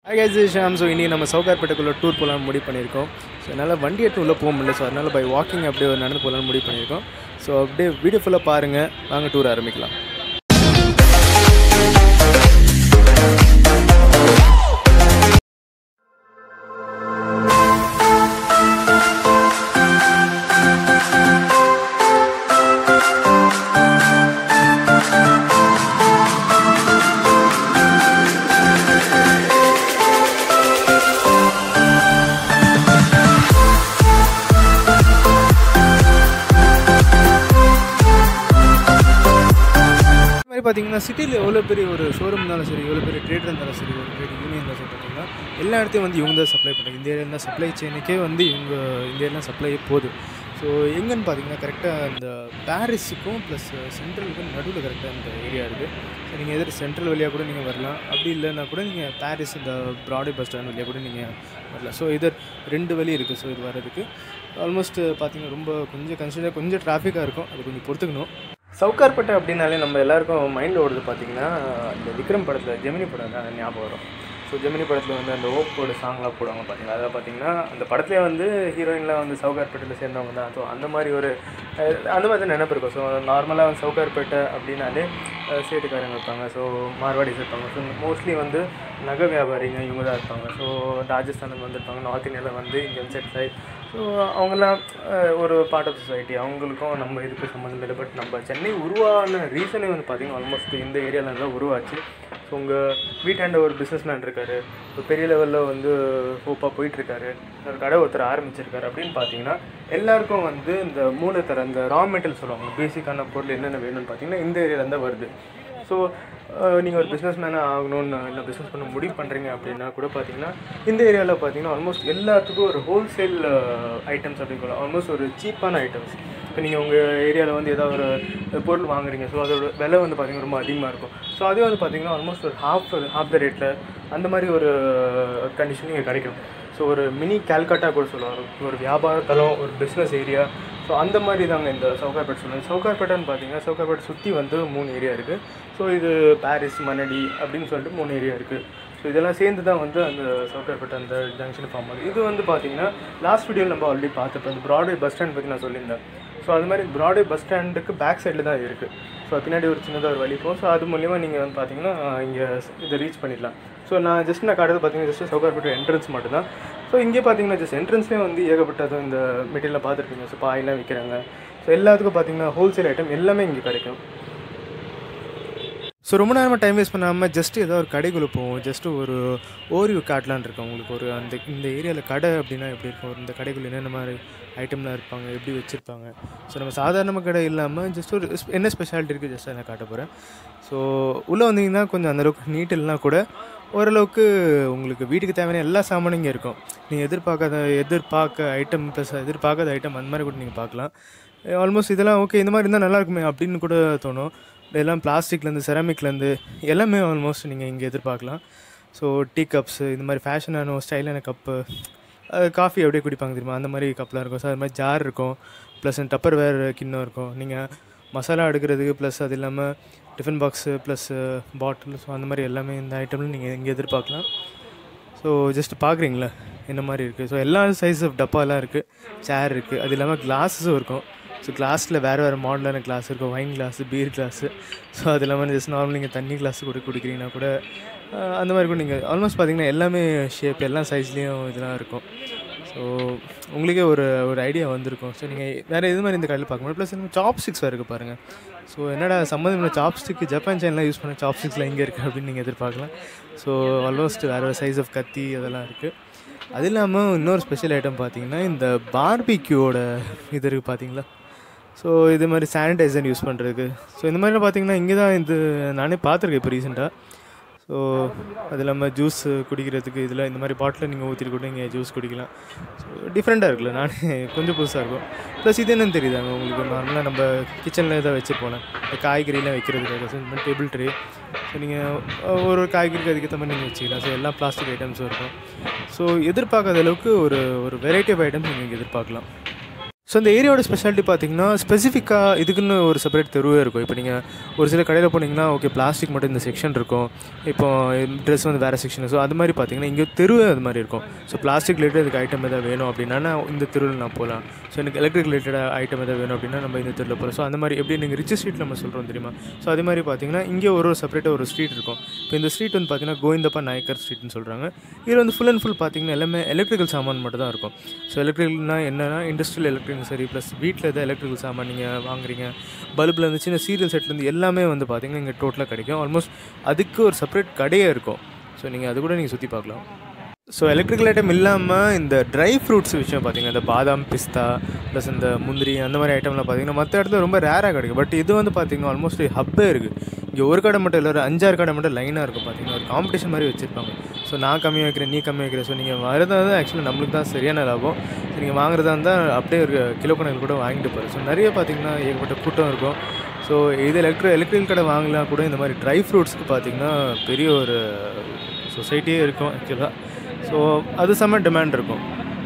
guys Sham so இன்றைக்கி நம்ம சவுகார்பேட்டைக்குள்ளே tour போகலான்னு முடிவு பண்ணியிருக்கோம் ஸோ அதனால் வண்டி எடுத்து உள்ளே போக முடியல ஸோ அதனால் பை வாக்கிங் அப்படியே நடந்து போகலான்னு முடிவு பண்ணியிருக்கோம் ஸோ அப்படியே வீடியோ ஃபுல்லாக பாருங்கள் வாங்க டூர் ஆரம்பிக்கலாம் இந்த மாதிரி பார்த்தீங்கன்னா சிட்டியில் எவ்வளோ பெரிய ஒரு ஷோரூம் இருந்தாலும் சரி எவ்வளோ பெரிய ட்ரேட் இருந்தாலும் சரி ஒரு ட்ரேட் யூனியன் இருந்தாலும் சரி பார்த்தீங்கன்னா எல்லா இடத்தையும் வந்து இவங்க தான் சப்ளை பண்ணுறாங்க இந்த ஏரியா சப்ளை செயினுக்கே வந்து இவங்க இந்த ஏரியா சப்ளை போகுது ஸோ எங்கன்னு பார்த்தீங்கன்னா கரெக்டாக இந்த பாரிஸுக்கும் ப்ளஸ் சென்ட்ரலுக்கும் நடுவில் கரெக்டாக இந்த ஏரியா இருக்குது ஸோ நீங்கள் எதிர் சென்ட்ரல் வழியாக கூட நீங்கள் வரலாம் அப்படி இல்லைன்னா கூட நீங்கள் பாரிஸ் இந்த ப்ராடே பஸ் ஸ்டாண்ட் வழியாக கூட நீங்கள் வரலாம் ஸோ இது ரெண்டு வழி இருக்குது ஸோ இது வர்றதுக்கு ஆல்மோஸ்ட் பார்த்தீங்கன்னா ரொம்ப கொஞ்சம் கன்சிடர் கொஞ்சம் டிராஃபிக்காக இருக்கும் அது கொஞ்சம் பொறுத்துக்கணும் சவுகார்பேட்டை அப்படின்னாலே நம்ம எல்லாருக்கும் மைண்ட் ஓடுது பார்த்தீங்கன்னா இந்த விக்ரம் படத்தில் ஜெமினி படம் தான் ஞாபகம் வரும் ஸோ ஜெமினி படத்தில் வந்து அந்த ஓப்போட சாங்லாம் போடுவாங்க பார்த்தீங்களா அதில் பார்த்தீங்கன்னா அந்த படத்துலேயே வந்து ஹீரோயின்லாம் வந்து சவுகார்பேட்டையில் சேர்ந்தவங்க தான் ஸோ அந்த மாதிரி ஒரு அஹ், அந்த மாதிரி தான் நினைப்பு இருக்கும் ஸோ நார்மலாக வந்து சவுகார்பேட்டை அப்படின்னாலே அஹ், சேட்டுக்காரங்க இருப்பாங்க ஸோ மார்வாடிஸ் இருப்பாங்க ஸோ மோஸ்ட்லி வந்து நகை வியாபாரிங்க இவங்க தான் இருப்பாங்க ஸோ ராஜஸ்தானில் வந்துருப்பாங்க நார்த் இந்தியாவில் வந்து இங்கே செட் ஆகி ஸோ அவங்கெல்லாம் அஹ், ஒரு பார்ட் ஆஃப் சொசைட்டி அவங்களுக்கும் நம்ம இதுக்கு சம்மந்தம் இல்லை பட் நம்ம சென்னை உருவான ரீசனே வந்து பார்த்திங்கன்னா ஆல்மோஸ்ட் இந்த ஏரியாவில் தான் உருவாச்சு ஸோ உங்கள் வீட்டாண்ட ஒரு பிஸ்னஸ் மேன் இருக்கார் ஒரு பெரிய லெவலில் வந்து ஹோப்பாக போயிட்டுருக்காரு ஒரு கடை ஒருத்தர் ஆரம்பிச்சிருக்காரு அப்படின்னு பார்த்தீங்கன்னா எல்லாருக்கும் வந்து இந்த மூலத்தர இந்த ரா மெட்டீரியல் சொல்லுவாங்க பேசிக்கான பொருள் என்னென்ன வேணும்னு பார்த்தீங்கன்னா இந்த ஏரியாவில் தான் வருது ஸோ நீங்கள் ஒரு பிஸ்னஸ் மேனாக ஆகணும்னு இல்லை பிஸ்னஸ் பண்ண முடிவு பண்ணுறீங்க அப்படின்னா கூட பார்த்தீங்கன்னா இந்த ஏரியாவில் பார்த்தீங்கன்னா ஆல்மோஸ்ட் எல்லாத்துக்கும் ஒரு ஹோல்சேல் ஐட்டம்ஸ் அப்படின்னு சொல்லலாம் ஆல்மோஸ்ட் ஒரு சீப்பான ஐட்டம்ஸ் இப்போ நீங்கள் உங்கள் ஏரியாவில் வந்து ஏதாவது ஒரு பொருள் வாங்குறீங்க ஸோ அதோட விலை வந்து பார்த்தீங்கன்னா ரொம்ப அதிகமாக இருக்கும் ஸோ அதே வந்து பார்த்தீங்கன்னா ஆல்மோஸ்ட் ஒரு ஹாஃப் ஹாஃப் த ரேட்டில் அந்த மாதிரி ஒரு கண்டிஷன் இங்கே கிடைக்கும் ஸோ ஒரு மினி கேல்கட்டா கூட சொல்லுவாங்க ஒரு வியாபார தளம் ஒரு பிஸ்னஸ் ஏரியா ஸோ அந்த மாதிரி தாங்க இந்த சவுகார்பேட் சொல்லுவாங்க சவுகார்பேட்டைன்னு பார்த்தீங்கன்னா சவுகார்பேட்டை சுற்றி வந்து மூணு ஏரியா இருக்குது ஸோ இது பாரிஸ் மணடி அப்படின்னு சொல்லிட்டு மூணு ஏரியா இருக்குது ஸோ இதெல்லாம் சேர்ந்து தான் வந்து அந்த சவுகார்பேட்டை அந்த ஜங்ஷன் ஃபார்ம் ஆகுது இது வந்து பார்த்தீங்கன்னா லாஸ்ட் வீடியோவில் நம்ம ஆல்ரெடி பார்த்துப்போம் இந்த ப்ராட்வே பஸ் ஸ்டாண்ட் பற்றி நான் சொல்லியிருந்தேன் ஸோ அது மாதிரி ப்ராட்வே பஸ் ஸ்டாண்டுக்கு பேக் சைடில் தான் இருக்குது ஸோ பின்னாடி ஒரு சின்னதாக ஒரு வழி போகும் ஸோ அது மூலிமா நீங்கள் வந்து பார்த்தீங்கன்னா இங்கே இதை ரீச் பண்ணிடலாம் ஸோ நான் ஜஸ்ட் நான் காட்டுறது பார்த்தீங்கன்னா ஜஸ்ட் சவுகார்பேட்டை என்ட்ரன்ஸ் மட்டும்தான் ஸோ இங்கே பார்த்தீங்கன்னா ஜஸ்ட் என்ட்ரன்ஸ்லேயே வந்து ஏகப்பட்டது இந்த மெட்டீரியல் பார்த்துருப்பீங்க ஸோ பாயெல்லாம் விற்கிறாங்க ஸோ எல்லாத்துக்கும் பார்த்தீங்கன்னா ஹோல்சேல் ஐட்டம் எல்லாமே இங்கே கிடைக்கும் ஸோ ரொம்ப நேரமாக டைம் வேஸ்ட் பண்ணாமல் ஜஸ்ட் ஏதோ ஒரு கடைக்குள்ளே போவோம் ஜஸ்ட் ஒரு ஓரிவு காட்டலான்னு இருக்கோம் உங்களுக்கு ஒரு அந்த இந்த ஏரியாவில் கடை அப்படின்னா எப்படி இருக்கும் இந்த கடைக்குள்ளே என்னென்ன மாதிரி ஐட்டம்லாம் இருப்பாங்க எப்படி வச்சுருப்பாங்க ஸோ நம்ம சாதாரண கடை இல்லாமல் ஜஸ்ட் ஒரு ஸ்பெ- என்ன ஸ்பெஷாலிட்டி இருக்குது ஜஸ்ட் நான் காட்ட போகிறேன் ஸோ உள்ளே வந்தீங்கன்னா கொஞ்சம் அந்தளவுக்கு நீட் இல்லைனா கூட ஓரளவுக்கு உங்களுக்கு வீட்டுக்கு தேவையான எல்லா சாமானும் இங்கே இருக்கும் நீங்கள் எதிர்பார்க்காத எதிர்பார்க்க ஐட்டம் ப்ளஸ் எதிர்பார்க்காத ஐட்டம் அந்த மாதிரி கூட நீங்கள் பார்க்கலாம் ஆல்மோஸ்ட் இதெல்லாம் ஓகே இந்த மாதிரி இருந்தால் நல்லா இருக்குமே அப்படின்னு கூட தோணும் எல்லாம் பிளாஸ்டிக்லேருந்து செராமிக்லேருந்து எல்லாமே ஆல்மோஸ்ட் நீங்கள் இங்கே எதிர்பார்க்கலாம் ஸோ டீ கப்ஸு இந்த மாதிரி ஃபேஷனான ஸ்டைலான கப்பு காஃபி அப்படியே குடிப்பாங்க தெரியுமா அந்த மாதிரி கப்லாம் இருக்கும் ஸோ அது மாதிரி ஜார் இருக்கும் ப்ளஸ் டப்பர் வேர் கிண்ணம் இருக்கும் நீங்கள் மசாலா எடுக்கிறதுக்கு ப்ளஸ் அது இல்லாமல் tiffin box plus bottle so அந்த மாதிரி எல்லாமே இந்த ஐட்டம்லாம் நீங்கள் இங்கே எதிர்பார்க்கலாம் ஸோ ஜஸ்ட் பார்க்குறீங்களா என்ன மாதிரி இருக்குது ஸோ எல்லா சைஸ் ஆஃப் டப்பாலாம் இருக்குது சேர் இருக்குது அது இல்லாமல் கிளாஸஸும் இருக்கும் ஸோ கிளாஸில் வேறு வேறு மாடலான கிளாஸ் இருக்கும் wine glass beer glass so அது இல்லாமல் ஜஸ்ட் நார்மல் நீங்கள் தண்ணி கிளாஸ் கூட குடிக்கிறீங்கன்னா கூட ஆஹ், அந்த மாதிரி கூட நீங்கள் ஆல்மோஸ்ட் பார்த்தீங்கன்னா எல்லாமே ஷேப் எல்லா சைஸ்லேயும் இதெல்லாம் இருக்கும் ஸோ உங்களுக்கே ஒரு ஒரு ஐடியா வந்திருக்கும் ஸோ நீங்கள் வேறு எது மாதிரி இந்த கடையில் பார்க்க முடியும் ப்ளஸ் இந்த சாப்ஸ்டிக்ஸ் வேறு இருக்குது பாருங்கள் ஸோ என்னடா சம்மந்தம் இல்லை சாப்ஸ்டிக் ஜப்பான் சைன்லாம் யூஸ் பண்ண சாப்ஸ்டிக்ஸில் எங்கே இருக்குது அப்படின்னு நீங்கள் எதிர்பார்க்கலாம் ஸோ ஆல்மோஸ்ட் வேறு வேறு சைஸ் ஆஃப் கத்தி அதெல்லாம் இருக்குது அது இல்லாமல் இன்னொரு ஸ்பெஷல் ஐட்டம் பார்த்தீங்கன்னா இந்த பார்பிக்யூவோட இது இருக்குது பார்த்தீங்களா ஸோ இது மாதிரி சானிடைசர் யூஸ் பண்ணுறதுக்கு ஸோ இந்த மாதிரிலாம் பார்த்தீங்கன்னா இங்கே தான் இது நானே பார்த்துருக்கேன் இப்போ ரீசெண்டாக ஸோ அது இல்லாமல் ஜூஸ் குடிக்கிறதுக்கு இதில் இந்த மாதிரி பாட்டில் நீங்கள் ஊற்றிட்டு கூட இங்கே ஜூஸ் குடிக்கலாம் ஸோ டிஃப்ரெண்ட்டாக இருக்குல்ல நானே கொஞ்சம் புதுசாக இருக்கும் ப்ளஸ் இது என்னன்னு தெரியுதாங்க உங்களுக்கு நார்மலாக நம்ம கிச்சனில் இதை வச்சு போனேன் இந்த காய்கறிலாம் வைக்கிறதுக்காக ஸோ இந்த மாதிரி டேபிள் ட்ரே ஸோ நீங்கள் ஒரு ஒரு காய்கறிக்கு அதுக்கேற்ற மாதிரி நீங்கள் வச்சுக்கலாம் ஸோ எல்லாம் பிளாஸ்டிக் ஐட்டம்ஸும் இருக்கும் ஸோ எதிர்பார்க்காத அளவுக்கு ஒரு ஒரு வெரைட்டி ஆஃப் ஐட்டம்ஸ் நீங்கள் இங்கே எதிர்பார்க்கலாம் ஸோ அந்த ஏரியாவோட ஸ்பெஷாலிட்டி பார்த்தீங்கன்னா ஸ்பெசிஃபிக்காக இதுக்குன்னு ஒரு செப்பரேட் தெருவே இருக்கும் இப்போ நீங்கள் ஒரு சில கடையில் போனீங்கன்னா ஓகே பிளாஸ்டிக் மட்டும் இந்த செக்ஷன் இருக்கும் இப்போ ட்ரெஸ் வந்து வேறு செக்ஷன் ஸோ அது மாதிரி பார்த்தீங்கன்னா இங்கே தெருவே அது மாதிரி இருக்கும் ஸோ பிளாஸ்டிக் ரிலேட்டட் இதுக்கு ஐட்டம் எதாவது வேணும் அப்படின்னா நான் இந்த தெருவில் நான் போகலாம் ஸோ எனக்கு எலக்ட்ரிக் ரிலேட்டட் ஐட்டம் எதாவது வேணும் அப்படின்னா நம்ம இந்த தெருவில் போகலாம் ஸோ அந்த மாதிரி எப்படி நீங்கள் ரிச் ஸ்ட்ரீட் நம்ம சொல்கிறோம் தெரியுமா ஸோ அதே மாதிரி பார்த்தீங்கன்னா இங்கே ஒரு செப்பரேட்டாக ஒரு ஸ்ட்ரீட் இருக்கும் இப்போ இந்த ஸ்ட்ரீட் வந்து பார்த்தீங்கன்னா கோவிந்தப்பா நாயக்கர் ஸ்ட்ரீட்னு சொல்கிறாங்க இதில் வந்து ஃபுல் அண்ட் ஃபுல் பார்த்தீங்கன்னா எல்லாமே எலக்ட்ரிக்கல் சாமான் மட்டும் தான் இருக்கும் ஸோ எலக்ட்ரிக்கல்னா என்னன்னா இண்டஸ்ட்ரியல் எலக்ட்ரிக் சரி ப்ளஸ் வீட்டில் எதாவது எலக்ட்ரிக்கல் சாமான் நீங்கள் வாங்குறீங்க பல்பில் இருந்து சின்ன சீரியல் செட்லேருந்து எல்லாமே வந்து பார்த்தீங்கன்னா இங்கே டோட்டலாக கிடைக்கும் ஆல்மோஸ்ட் அதுக்கு ஒரு செப்பரேட் கடையே இருக்கும் ஸோ நீங்கள் அது கூட நீங்கள் சுற்றி பார்க்கலாம் ஸோ எலக்ட்ரிக்கல் ஐட்டம் இல்லாமல் இந்த ட்ரை ஃப்ரூட்ஸ் விஷயம் பார்த்தீங்கன்னா இந்த பாதாம் பிஸ்தா ப்ளஸ் இந்த முந்திரி அந்த மாதிரி ஐட்டம்லாம் பார்த்தீங்கன்னா மற்ற இடத்துல ரொம்ப ரேராக கிடைக்கும் பட் இது வந்து பார்த்தீங்கன்னா ஆல்மோஸ்ட் ஹப்பே இருக்குது இங்கே ஒரு கடை மட்டும் இல்லை ஒரு அஞ்சாறு கடை மட்டும் லைனாக இருக்கும் பார்த்தீங்கன்னா ஒரு காம்படிஷன் மாதிரி வச்சுருப்பாங்க ஸோ நான் கம்மியாக வைக்கிறேன் நீ கம்மியாக வைக்கிறேன் ஸோ நீங்கள் வரதா தான் ஆக்சுவலி நம்மளுக்கு தான் சரியான லாபம் ஸோ நீங்கள் வாங்குறதா இருந்தால் அப்படியே ஒரு கிலோ கணக்கு கூட வாங்கிட்டு போகிறேன் ஸோ நிறைய பார்த்தீங்கன்னா ஏகப்பட்ட கூட்டம் இருக்கும் ஸோ இது எலக்ட்ரி எலக்ட்ரிக்கல் கடை வாங்கலாம் கூட இந்த மாதிரி ட்ரை ஃப்ரூட்ஸ்க்கு பார்த்தீங்கன்னா பெரிய ஒரு சொசைட்டியே இருக்கும் ஆக்சுவலாக ஸோ அது செம்ம டிமாண்ட் இருக்கும்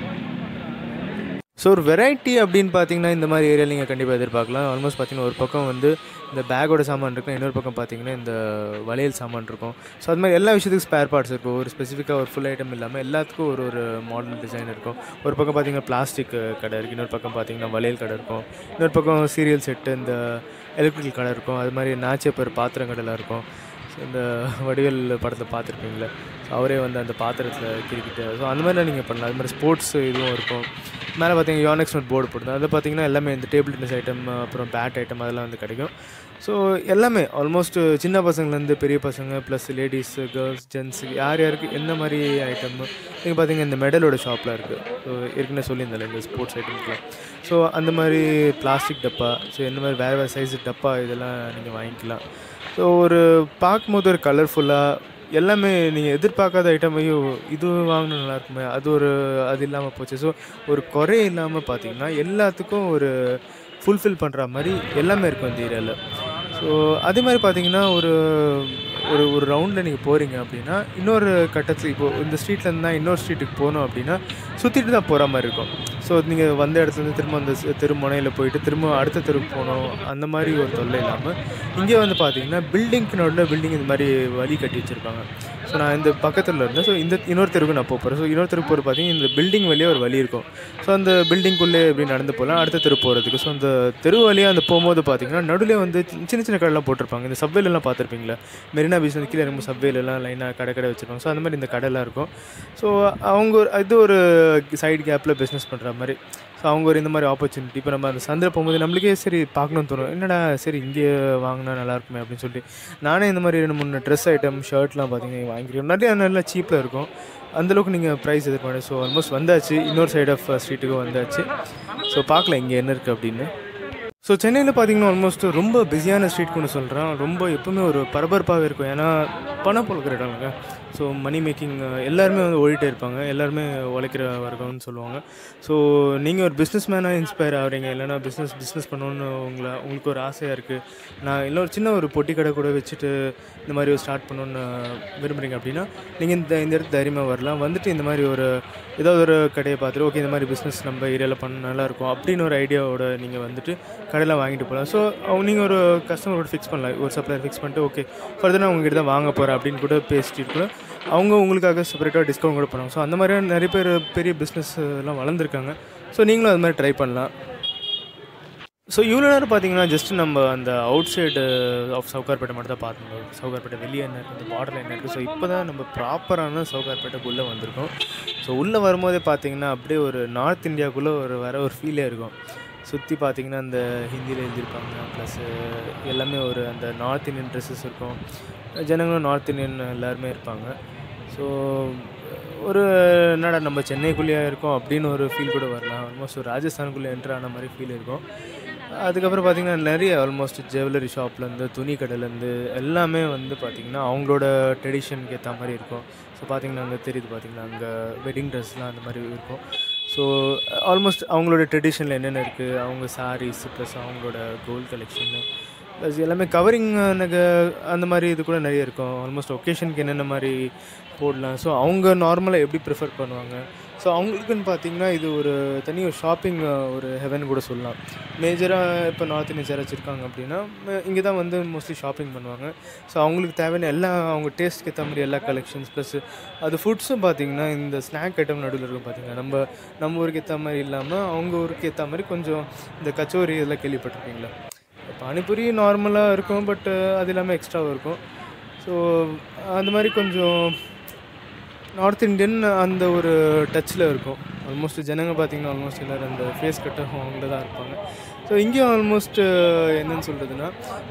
ஸோ ஒரு வெரைட்டி அப்படின்னு பார்த்தீங்கன்னா இந்த மாதிரி ஏரியாவில் நீங்கள் கண்டிப்பாக எதிர்பார்க்கலாம் ஆல்மோஸ்ட் பார்த்தீங்கன்னா ஒரு பக்கம் வந்து இந்த பேக்கோட சாமான் இருக்கும் இன்னொரு பக்கம் பார்த்தீங்கன்னா இந்த வளையல் சாமான் இருக்கும் ஸோ அது மாதிரி எல்லா விஷயத்துக்கும் ஸ்பேர் பார்ட்ஸ் இருக்கும் ஒரு ஸ்பெசிஃபிக்காக ஒரு ஃபுல் ஐட்டம் இல்லாமல் எல்லாத்துக்கும் ஒரு ஒரு மாடல் டிசைன் இருக்கும் ஒரு பக்கம் பார்த்தீங்கன்னா பிளாஸ்டிக் கடை இருக்குது இன்னொரு பக்கம் பார்த்தீங்கன்னா வளையல் கடை இருக்கும் இன்னொரு பக்கம் சீரியல் செட்டு இந்த எலக்ட்ரிக்கல் கடை இருக்கும் அது மாதிரி நாச்சேப்பர் பாத்திரம் கடைலாம் இருக்கும் ஸோ இந்த வடிவேல் படத்தை பார்த்துருப்பீங்களே ஸோ அவரே வந்து அந்த பாத்திரத்தில் கிரிக்கிட்டு ஸோ அந்த மாதிரிலாம் நீங்கள் பண்ணலாம் அது மாதிரி ஸ்போர்ட்ஸ் இதுவும் இருக்கும் மேலே பார்த்தீங்கன்னா யோனெக்ஸ் நோட் போர்டு போட்டு அதில் பார்த்தீங்கன்னா எல்லாமே இந்த டேபிள் டென்னிஸ் ஐட்டம் அப்புறம் பேட் ஐட்டம் அதெல்லாம் வந்து கிடைக்கும் ஸோ எல்லாமே ஆல்மோஸ்ட் சின்ன பசங்கள்லேருந்து பெரிய பசங்க ப்ளஸ் லேடிஸ் கேர்ள்ஸ் ஜென்ஸ் யார் யாருக்கு என்ன மாதிரி ஐட்டம் நீங்கள் பார்த்தீங்கன்னா இந்த மெடலோட ஷாப்லாம் இருக்குது ஸோ ஏற்கனவே சொல்லியிருந்தால இந்த ஸ்போர்ட்ஸ் ஐட்டம்ஸ்லாம் ஸோ அந்த மாதிரி பிளாஸ்டிக் டப்பா ஸோ இந்த மாதிரி வேறு வேறு சைஸ் டப்பா இதெல்லாம் நீங்கள் வாங்கிக்கலாம் ஸோ ஒரு பார்க்கும்போது ஒரு கலர்ஃபுல்லாக எல்லாமே நீங்கள் எதிர்பார்க்காத ஐட்டம் ஐயோ இது வாங்கினா நல்லா இருக்குமே அது ஒரு அது இல்லாமல் போச்சு ஸோ ஒரு குறை இல்லாமல் பார்த்தீங்கன்னா எல்லாத்துக்கும் ஒரு ஃபுல்ஃபில் பண்ணுற மாதிரி எல்லாமே இருக்கும் இந்த ஏரியாவில் ஸோ அதே மாதிரி பார்த்தீங்கன்னா ஒரு ஒரு ஒரு ரவுண்டில் நீங்கள் போகிறீங்க அப்படின்னா இன்னொரு கட்டத்தில் இப்போது இந்த ஸ்ட்ரீட்டில் இருந்தால் இன்னொரு ஸ்ட்ரீட்டுக்கு போகணும் அப்படின்னா சுற்றிட்டு தான் போகிற மாதிரி இருக்கும் ஸோ நீங்கள் வந்த இடத்துலேருந்து திரும்ப அந்த ஸ் தெரு முனையில் போயிட்டு திரும்ப அடுத்த தெருவுக்கு போகணும் அந்த மாதிரி ஒரு தொல்லை இல்லாமல் இங்கே வந்து பார்த்தீங்கன்னா பில்டிங்க்கு நடுவில் பில்டிங் இந்த மாதிரி வழி கட்டி வச்சுருப்பாங்க ஸோ நான் இந்த பக்கத்தில் இருந்தேன் ஸோ இந்த இன்னொரு தெருவுக்கு நான் போகிறேன் ஸோ இன்னொரு தெருக்கு போகிற பார்த்தீங்கன்னா இந்த பில்டிங் வழியாக ஒரு வழி இருக்கும் ஸோ அந்த பில்டிங்குள்ளே எப்படி நடந்து போகலாம் அடுத்த தெரு போகிறதுக்கு ஸோ அந்த தெரு வழியாக அந்த போகும்போது பார்த்தீங்கன்னா நடுவில் வந்து சின்ன சின்ன கடைலாம் போட்டிருப்பாங்க இந்த சப்வேலெலாம் பார்த்துருப்பீங்களா மெரினா பீச் வந்து கீழே இருக்கும் சப்வேலெலாம் லைனாக கடை கடை வச்சுருப்பாங்க ஸோ அந்த மாதிரி இந்த கடைலாம் இருக்கும் ஸோ அவங்க ஒரு இது ஒரு சைடு கேப்பில் பிஸ்னஸ் பண்ணுற மாதிரி ஸோ அவங்க ஒரு இந்த மாதிரி ஆப்பர்ச்சுனிட்டி இப்போ நம்ம அந்த சந்தையில் போகும்போது நம்மளுக்கே சரி பார்க்கணும்னு தோணும் என்னடா சரி இங்கே வாங்கினா நல்லா இருக்குமே அப்படின்னு சொல்லிட்டு நானே இந்த மாதிரி ரெண்டு மூணு ட்ரெஸ் ஐட்டம் ஷர்ட்லாம் பார்த்தீங்கன்னா வாங்கிக்கிறேன் நிறைய நல்லா சீப்பில் இருக்கும் அந்தளவுக்கு நீங்கள் ப்ரைஸ் எதிர்பார்க்க ஸோ ஆல்மோஸ்ட் வந்தாச்சு இன்னொரு சைட் ஆஃப் ஸ்ட்ரீட்டுக்கு வந்தாச்சு ஸோ பார்க்கலாம் இங்கே என்ன இருக்குது அப்படின்னு ஸோ சென்னையில் பார்த்தீங்கன்னா ஆல்மோஸ்ட் ரொம்ப பிஸியான ஸ்ட்ரீட் ஒன்று சொல்கிறேன் ரொம்ப எப்பவுமே ஒரு பரபரப்பாகவே இருக்கும் ஏன்னா பணம் பொழுக்கிற இடம்ங்க ஸோ மணி மேக்கிங் எல்லாருமே வந்து ஓடிட்டே இருப்பாங்க எல்லாருமே உழைக்கிற வர்க்கம்னு சொல்லுவாங்க ஸோ நீங்கள் ஒரு பிஸ்னஸ் மேனாக இன்ஸ்பயர் ஆகிறீங்க இல்லைனா பிஸ்னஸ் பிஸ்னஸ் பண்ணணுன்னு உங்களை உங்களுக்கு ஒரு ஆசையாக இருக்குது நான் இன்னொரு சின்ன ஒரு பொட்டி கடை கூட வச்சுட்டு இந்த மாதிரி ஒரு ஸ்டார்ட் பண்ணணுன்னு விரும்புகிறீங்க அப்படின்னா நீங்கள் இந்த இந்த இடத்துக்கு தைரியமாக வரலாம் வந்துட்டு இந்த மாதிரி ஒரு ஏதாவது ஒரு கடையை பார்த்துட்டு ஓகே இந்த மாதிரி பிஸ்னஸ் நம்ம ஏரியாவில் பண்ண நல்லா இருக்கும் அப்படின்னு ஒரு ஐடியாவோட நீங்கள் வந்துட்டு கடையில் வாங்கிட்டு போகலாம் ஸோ அவங்க நீங்கள் ஒரு கஸ்டமரோட ஃபிக்ஸ் பண்ணலாம் ஒரு சப்ளையர் ஃபிக்ஸ் பண்ணிட்டு ஓகே ஃபர்தர் நான் உங்ககிட்ட தான் வாங்க போகிறேன் அப்படின்னு கூட பேசிட்டு கூட அவங்க உங்களுக்காக செப்பரேட்டாக டிஸ்கவுண்ட் கூட பண்ணுவாங்க ஸோ அந்த மாதிரியான நிறைய பேர் பெரிய பிஸ்னஸ் எல்லாம் வளர்ந்துருக்காங்க ஸோ நீங்களும் அது மாதிரி ட்ரை பண்ணலாம் ஸோ இவ்வளோ நேரம் பார்த்தீங்கன்னா ஜஸ்ட் நம்ம அந்த அவுட் சைடு ஆஃப் சவுகார்பேட்டை மட்டும் தான் பார்த்துருந்தோம் சவுகார்பேட்டை வெளியே என்ன இருக்குது இந்த பார்டரில் என்ன இருக்குது ஸோ இப்போ தான் நம்ம ப்ராப்பரான சவுகார்பேட்டைக்கு உள்ளே வந்திருக்கோம் ஸோ உள்ளே வரும்போதே பார்த்தீங்கன்னா அப்படியே ஒரு நார்த் இந்தியாவுக்குள்ளே ஒரு வர ஒரு ஃபீலே இருக்கும் சுற்றி பார்த்தீங்கன்னா அந்த ஹிந்தியில் எழுதியிருப்பாங்க ப்ளஸ் எல்லாமே ஒரு அந்த நார்த் இந்தியன் ட்ரெஸ்ஸஸ் இருக்கும் ஜனங்களும் நார்த் இந்தியன் எல்லாருமே இருப்பாங்க ஸோ ஒரு என்னடா நம்ம சென்னைக்குள்ளேயே இருக்கோம் அப்படின்னு ஒரு ஃபீல் கூட வரலாம் ஆல்மோஸ்ட் ஒரு ராஜஸ்தானுக்குள்ளே என்ட்ரு ஆன மாதிரி ஃபீல் இருக்கும் அதுக்கப்புறம் பார்த்திங்கன்னா நிறைய ஆல்மோஸ்ட் ஜுவல்லரி ஷாப்லேருந்து துணி கடையிலேருந்து எல்லாமே வந்து பார்த்திங்கன்னா அவங்களோட ட்ரெடிஷனுக்கு ஏற்ற மாதிரி இருக்கும் ஸோ பார்த்திங்கன்னா அங்கே தெரியுது பார்த்திங்கன்னா அங்கே வெட்டிங் ட்ரெஸ்லாம் அந்த மாதிரி இருக்கும் ஸோ ஆல்மோஸ்ட் அவங்களோட ட்ரெடிஷனில் என்னென்ன இருக்குது அவங்க சாரீஸ் ப்ளஸ் அவங்களோட கோல்ட் கலெக்ஷனு ப்ளஸ் எல்லாமே கவரிங் அந்த மாதிரி இது கூட நிறைய இருக்கும் ஆல்மோஸ்ட் ஒகேஷனுக்கு என்னென்ன மாதிரி போடலாம் ஸோ அவங்க நார்மலாக எப்படி ப்ரிஃபர் பண்ணுவாங்க ஸோ அவங்களுக்குன்னு பார்த்தீங்கன்னா இது ஒரு தனி ஒரு ஷாப்பிங் ஒரு ஹெவன் கூட சொல்லலாம் மேஜராக இப்போ நார்த் இந்தியன்ஸ் யாராச்சும் இருக்காங்க அப்படின்னா இங்கே தான் வந்து மோஸ்ட்லி ஷாப்பிங் பண்ணுவாங்க ஸோ அவங்களுக்கு தேவையான எல்லா அவங்க டேஸ்ட்க்கு ஏற்ற மாதிரி எல்லா கலெக்ஷன்ஸ் ப்ளஸ் அது ஃபுட்ஸும் பார்த்தீங்கன்னா இந்த ஸ்நாக் ஐட்டம் நடுவில் இருக்கும் பார்த்தீங்கன்னா நம்ம நம்ம ஊருக்கு ஏற்ற மாதிரி இல்லாமல் அவங்க ஊருக்கு ஏற்ற மாதிரி கொஞ்சம் இந்த கச்சோரி இதெல்லாம் கேள்விப்பட்டிருக்கீங்களா பானிபூரி நார்மலாக இருக்கும் பட் அது இல்லாமல் எக்ஸ்ட்ராவும் இருக்கும் ஸோ அந்த மாதிரி கொஞ்சம் நார்த் இந்தியன் அந்த ஒரு டச்சில் இருக்கும் ஆல்மோஸ்ட் ஜனங்க பார்த்தீங்கன்னா ஆல்மோஸ்ட் எல்லோரும் அந்த ஃபேஸ் கட்டும் அவங்கள தான் இருப்பாங்க ஸோ இங்கேயும் ஆல்மோஸ்ட் என்னன்னு சொல்கிறதுனா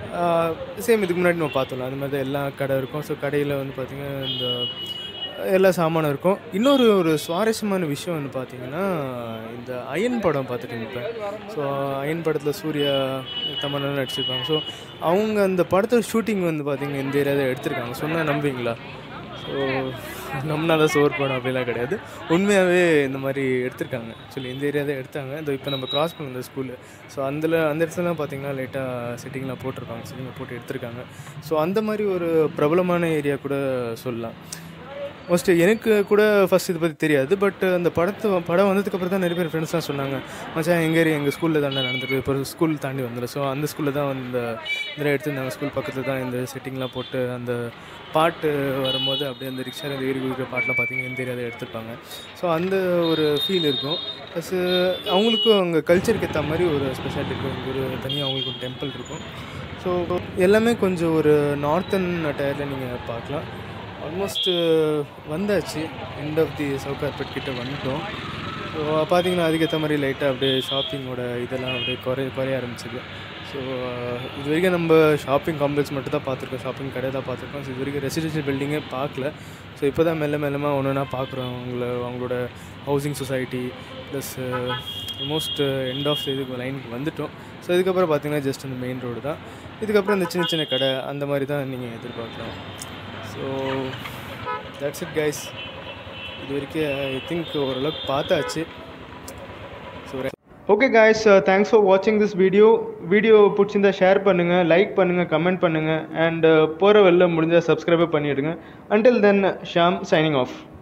சேம் இதுக்கு முன்னாடி நம்ம பார்த்தோம்ல அந்த மாதிரி தான் எல்லா கடை இருக்கும் ஸோ கடையில் வந்து பார்த்திங்கன்னா இந்த எல்லா சாமானும் இருக்கும் இன்னொரு ஒரு சுவாரஸ்யமான விஷயம் வந்து பார்த்தீங்கன்னா இந்த அயன் படம் பார்த்துட்டு இருப்பேன் ஸோ அயன் படத்தில் சூர்யா தமன்னா நடிச்சிருப்பாங்க ஸோ அவங்க அந்த படத்தோட ஷூட்டிங் வந்து பார்த்திங்கன்னா இந்த ஏரியாவில் எடுத்திருக்காங்க சொன்னால் நம்புவீங்களா ஸோ நம்மனா தான் சோர் படம் அப்படிலாம் கிடையாது உண்மையாகவே இந்த மாதிரி எடுத்திருக்காங்க ஆக்சுவலி இந்த ஏரியா தான் எடுத்தாங்க இந்த இப்போ நம்ம கிராஸ் பண்ண இந்த ஸ்கூலு ஸோ அதில் அந்த இடத்துலலாம் பார்த்தீங்கன்னா லைட்டாக செட்டிங்லாம் போட்டிருப்பாங்க செட்டிங் போட்டு எடுத்திருக்காங்க ஸோ அந்த மாதிரி ஒரு பிரபலமான ஏரியா கூட சொல்லலாம் மோஸ்ட்லி எனக்கு கூட ஃபஸ்ட் இதை பற்றி தெரியாது பட் அந்த படத்து படம் வந்ததுக்கப்புறம் தான் நிறைய பேர் ஃப்ரெண்ட்ஸ்லாம் சொன்னாங்க மச்சான் எங்கள் ஏரியா எங்கள் ஸ்கூலில் தானே நடந்திருக்கு இப்போ ஸ்கூல் தாண்டி வந்துடும் ஸோ அந்த ஸ்கூலில் தான் இந்த இதில் எடுத்திருந்தாங்க ஸ்கூல் பக்கத்தில் தான் இந்த செட்டிங்லாம் போட்டு அந்த பாட்டு வரும்போது அப்படியே அந்த ரிக்ஷா அந்த ஏறி குதிக்கிற பாட்டெலாம் பார்த்தீங்கன்னா இந்த ஏரியாவில் எடுத்திருப்பாங்க ஸோ அந்த ஒரு ஃபீல் இருக்கும் ப்ளஸ் அவங்களுக்கும் அவங்க கல்ச்சருக்கு ஏற்ற மாதிரி ஒரு ஸ்பெஷாலிட்டி இருக்கும் இங்கே ஒரு தனியாக அவங்களுக்கு ஒரு டெம்பிள் இருக்கும் ஸோ எல்லாமே கொஞ்சம் ஒரு நார்த்தன் டயரில் நீங்கள் பார்க்கலாம் ஆல்மோஸ்ட் வந்தாச்சு எண்ட் ஆஃப் தி சவுகார்பேட் கிட்ட வந்துட்டோம் ஸோ பார்த்தீங்கன்னா அதுக்கேற்ற மாதிரி லைட்டாக அப்படியே ஷாப்பிங்கோட இதெல்லாம் அப்படியே குறைய குறைய ஆரம்பிச்சிது ஸோ இது வரைக்கும் நம்ம ஷாப்பிங் காம்ப்ளெக்ஸ் மட்டும் தான் பார்த்துருக்கோம் ஷாப்பிங் கடை தான் பார்த்துருக்கோம் ஸோ இது வரைக்கும் ரெசிடென்ஷியல் பில்டிங்கே பார்க்கல ஸோ இப்போ தான் மெல்ல மெல்லமாக ஒன்று ஒன்றா பார்க்குறோம் அவங்கள அவங்களோட housing society plus almost end of இதுக்கு லைனுக்கு வந்துட்டோம் ஸோ இதுக்கப்புறம் பார்த்தீங்கன்னா ஜஸ்ட் அந்த மெயின் ரோடு தான் இதுக்கப்புறம் இந்த சின்ன சின்ன கடை அந்த மாதிரி தான் நீங்கள் எதிர்பார்க்கலாம் ஸோ தட்ஸ் இட் கைஸ் இது வரைக்கும் ஐ திங்க் ஓரளவுக்கு பார்த்தாச்சு so okay guys thanks for வாட்சிங் திஸ் வீடியோ வீடியோ பிடிச்சிருந்தா ஷேர் பண்ணுங்கள் லைக் பண்ணுங்கள் கமெண்ட் பண்ணுங்கள் அண்ட் போகிற வெளில முடிஞ்சால் சப்ஸ்கிரைபே பண்ணிவிடுங்க until then Sham signing of